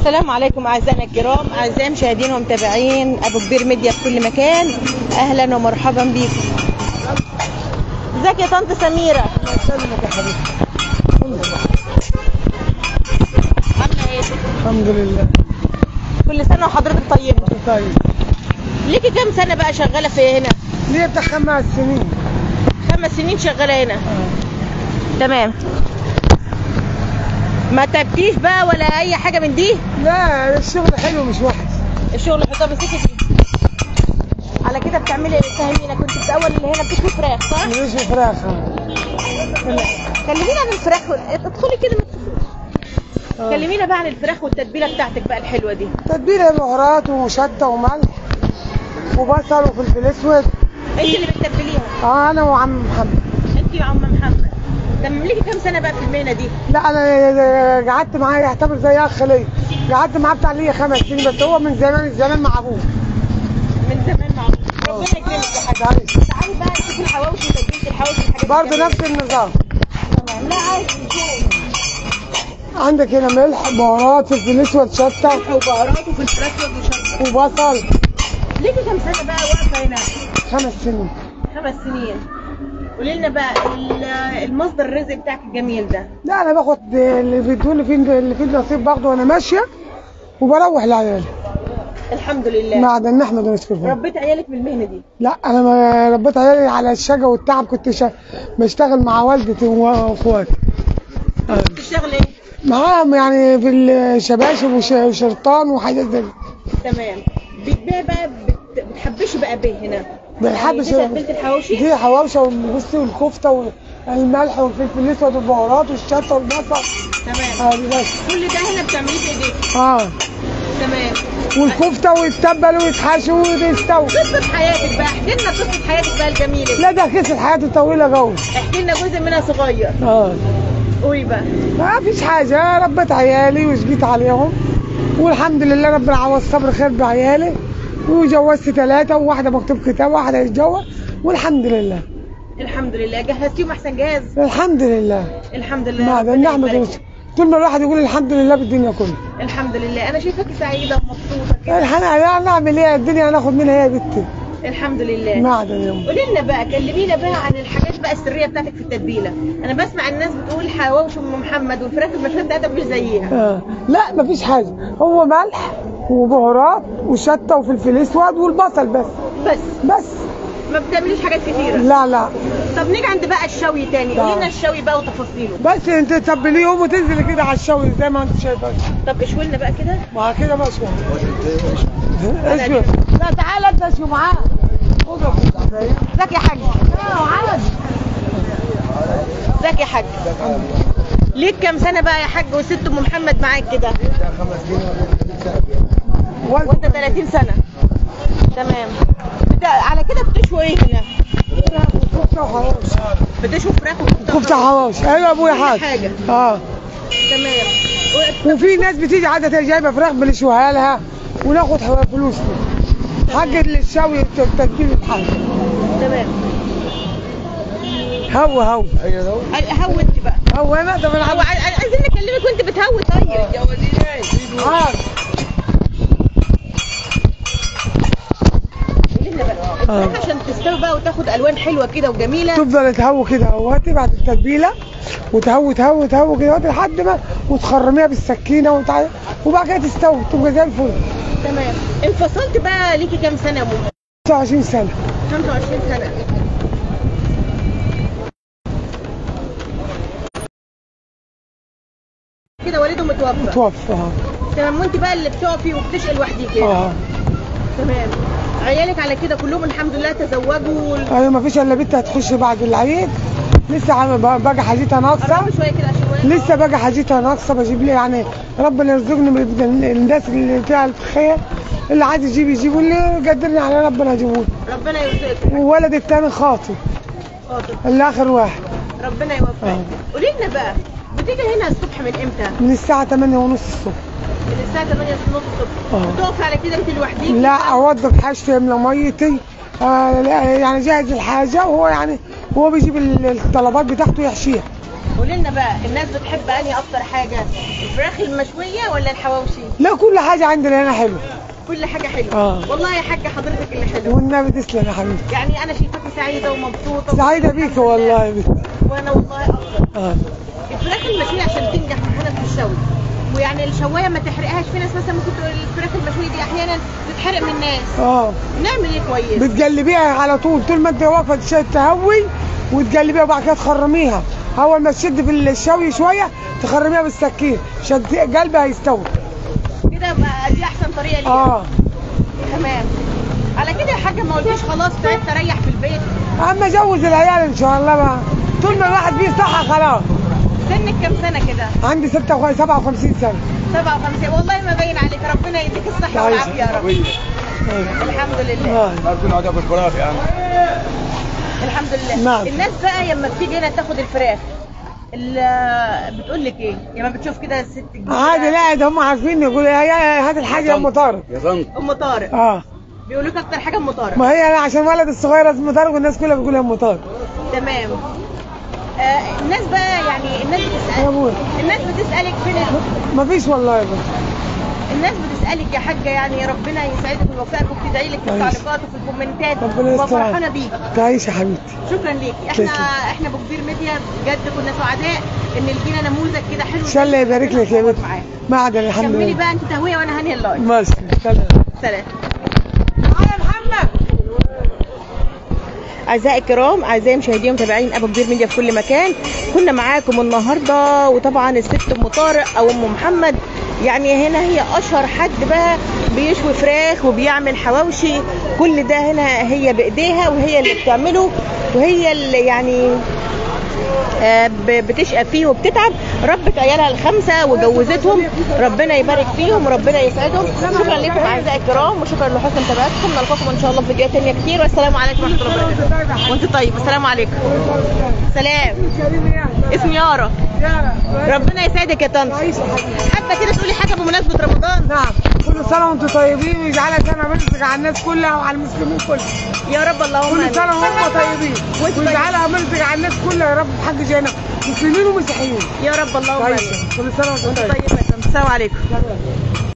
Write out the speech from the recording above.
السلام عليكم اعزائنا الكرام اعزائي مشاهدين ومتابعين ابو كبير ميديا في كل مكان اهلا ومرحبا بيكم ازيك يا طنط سميره عامله ايه الحمد لله كل سنه وحضرتك طيبه طيب ليكي كام سنه بقى شغاله في هنا ليه بتاع خمس سنين خمس سنين شغاله هنا تمام ما تعبتيش بقى ولا اي حاجه من دي لا الشغل حلو مش وحش الشغل حطها بس دي على كده بتعملي ايه فهمينا كنت في الاول اللي هنا بتشوي فراخ صح مش فراخ كلمينا عن الفراخ ادخلي كده ما تخافيش. كلمينا بقى عن الفراخ والتتبيله بتاعتك بقى الحلوه دي تتبيله بهارات وشطه وملح وبصل وفلفل اسود انت اللي بتتبليها اه انا وعم محمد انت يا عم محمد تملكي كام سنه بقى في المهنه دي لا انا قعدت معاه يعتبر زي اخ ليا قعدت معاه بتاع ليا خمس سنين بس هو من زمان زمان مع ابوه من زمان مع ربنا يكرمك يا حاج تعالي. تعالي بقى نشوف الحواوشي وتتبيله الحواوشي والحاجات برضه الجميلة. نفس النظام تمام لا عادي عندك هنا ملح بهارات فلفل اسود شطه ملح وبهارات وفي الفراخ وشطه وبصل ليكي كام سنه بقى واقفه هنا خمس سنين خمس سنين قولي لنا بقى ال- المصدر الرزق بتاعك الجميل ده لا انا باخد اللي بيدوني فيه اللي فيه النصيب باخده وانا ماشيه وبروح لعيالي الحمد لله بعد ان احمد ونشكر ربنا ربيت عيالك بالمهنه دي لا انا ما ربيت عيالي على الشقا والتعب كنت شا... بشتغل مع والدتي واخواتي بتشتغل ايه معاهم يعني في الشباشب وش- وشرطان وحاجات زي كده. تمام بتبيع بقى بت... بتحبشي بقى به هنا بنحبش يعني دي تتبيله الحواوشي دي حواوشه والبصي والكفته والملح والفلفل الاسود والبهارات والشطه والبصل تمام اه دي بس كل ده هنا بتعمليه بايديك اه تمام والكفته ويتبل ويتحشي ويستوي قصه حياتك بقى احكي لنا قصه حياتك بقى الجميله لا ده قصه حياتي طويله قوي احكي لنا جزء منها صغير اه قولي بقى ما فيش حاجة ربيت عيالي وشقيت عليهم والحمد لله ربنا عوض صبر خير بعيالي وجوزت ثلاثة وواحدة مكتوب كتاب واحدة يتجوز والحمد لله الحمد لله جهزتيهم احسن جهاز الحمد لله الحمد لله ما ده ربنا النعمة يبارك. دي طول ما الواحد يقول الحمد لله بالدنيا كلها الحمد لله انا شايفاكي سعيده ومبسوطه كده الحمد لله نعمل ايه الدنيا هناخد منها يا بنتي الحمد لله معدن يوم قولي لنا بقى كلمينا بقى عن الحاجات بقى السريه بتاعتك في التتبيله انا بسمع الناس بتقول حواوشي ام محمد والفراخ المشويه بتاعتها مش زيها آه. لا مفيش حاجة هو ملح وبهارات وشطة وفلفل اسود والبصل بس بس بس ما بتعمليش حاجات كتيره لا لا طب نيجي عند بقى الشوي تاني قولي لنا الشوي بقى وتفاصيله بس انت تتبليهم وتنزل كده على الشوي زي ما انت شايفه طب اشوي لنا بقى كده مع كده ماشي اشوي لا تعالى انت اشوي معاه ازيك يا حاج ازيك يا حاج ليك كام سنه بقى يا حاج وست ام محمد معاك كده وانت 30 سنه تمام بت... على كده بتشوي ايه هنا كفته وحواوشي بتشوي فراخ وكفته كفته وحواوشي ايوه يا ابويا كل حاج حاجة. اه تمام وفي ناس بتيجي عاده جايبه فراخ بنشويها لها وناخد فلوس حق الشوي التتبيل الحاجه تمام هو هو هو انت بقى هو انا طب انا هو عايز ع- عايزين نكلمك وانت بتهوي طيب آه. قولي لنا بقى الفراخ عشان تستوي بقى وتاخد الوان حلوه كده وجميله تفضل تهوي كده اهوتي بعد التتبيله وتهوي تهوي تهوي كده اهوتي لحد ما وتخرميها بالسكينه وتع... وبعد كده تستوي تبقى زي الفل تمام انفصلت بقى ليكي كام سنه يا ام 25 سنه 25 سنه كده والده متوفى توفى اه تمام وانت بقى اللي بتقفي وبتشقي لوحدك كده اه تمام عيالك على كده كلهم الحمد لله تزوجوا ايوه ما فيش الا بنت هتخش بعد العيد لسه عم باجي حاجتها ناقصه قربوا شويه كده عشان وين لسه باجي حاجتها ناقصه بجيب لي يعني ربنا يرزقني من الناس اللي فيها الخير اللي عايز يجيب يجيب واللي قدرني على ربنا يجيبه لي. ربنا يرزقك وولد التاني خاطي خاطر اللي اخر واحد ربنا يوفقك آه. قولي لنا بقى بتيجي هنا الصبح من امتى؟ من الساعه 8 ونص الصبح من الساعه 8 الصبح آه. بتقفي على كده انت لوحديك لا اوضب حاجتي املى ميتي آه لا، يعني جاهز الحاجه وهو يعني هو بيجيب ال- الطلبات بتاعته يحشيها قولي لنا بقى الناس بتحب انهي اكتر حاجه الفراخ المشويه ولا الحواوشي لا كل حاجه عندنا هنا حلوه كل حاجه حلوه آه. والله يا حاجه حضرتك اللي حلوه والنبي تسلم يا حبيبتي يعني انا شايفاكي سعيده ومبسوطه سعيده بيك والله يا بنت وانا والله اكتر اه الفراخ المشويه عشان تنجح معانا في الشوي ويعني الشوايه ما تحرقهاش في ناس مثلا ممكن تقول الفراخ المشويه دي احيانا بتحرق من الناس اه نعمل ايه كويس بتقلبيها على طول طول ما انت واقفه تش- تهوي وتقلبيها وبعد كده تخرميها اول ما تشد في الشوي شويه تخرميها بالسكين عشان ت- قلبها يستوي كده بقى دي احسن طريقه ليها اه تمام على كده يا حاجه ما قلتيش خلاص تعبت اريح في البيت اما جوز العيال ان شاء الله بقى طول ما الواحد فيه صحه خلاص سنك كام سنه كده عندي 56 57 سنه 57 والله ما باين عليك ربنا يديك الصحه تعيش. والعافيه يا رب الحمد لله آه. عارفين عادة بالفراخ يا عم الحمد لله نعم. الناس بقى لما بتيجي هنا تاخد الفراخ ال- بتقول لك ايه لما بتشوف كده الست كبيره عادي لا ده هم عارفين يقولوا يا يا هات الحاجه يا ام طارق يا طنط ام طارق اه بيقولوا لك اكتر حاجه ام طارق ما هي أنا عشان ولد الصغير اسمه طارق والناس كلها بتقول يا ام طارق تمام آه الناس بقى يعني الناس يا بتسال ابوي الناس بتسالك فين ال- ما فيش والله يا بابا الناس بتسالك يا حاجه يعني ربنا يسعدك ويوفقك وبتدعي لك في تعيش. التعليقات وفي الكومنتات ربنا يستر وفرحانه بيك تعيش يا حبيبتي شكرا ليكي احنا تسلم. احنا بكبير ميديا بجد كنا سعداء ان لقينا نموذج كده حلو ان شاء الله يبارك لك يا بنت معاه معدن الحمد كملي لله بقى انت تهويه وانا هانيه اللايف ماشي سلام سلام يا محمد أعزائي الكرام أعزائي مشاهدين ومتابعين أبو كبير ميديا في كل مكان كنا معاكم النهاردة وطبعا الست أم طارق أو أم محمد يعني هنا هي أشهر حد بقى بيشوي فراخ وبيعمل حواوشي كل ده هنا هي بإيديها وهي اللي بتعمله وهي اللي يعني آه، ب- بتشقى فيه وبتتعب ربت عيالها الخمسه وجوزتهم ربنا يبارك فيهم وربنا يسعدهم شكرا لكم اعزائي الكرام وشكرا لحسن متابعتكم نلقاكم ان شاء الله في فيديوهات تانيه كتير والسلام عليكم ورحمه الله وبركاته وانت طيب السلام عليكم سلام اسمي يارا ربنا يسعدك يا طنط حابه كده تقولي حاجه بمناسبه رمضان نعم كل سنه وانتم طيبين ويجعلها سنه مرزق على الناس كلها وعلى المسلمين كلهم يا رب اللهم كل آمين. سنه وهم طيبين وانتم ويجعلها مرزق على الناس كلها يا رب في حق جينا مسلمين ومسيحيين يا رب اللهم تعيش امين كل سنه وانتم وانت طيبين طيب يا طنط السلام عليكم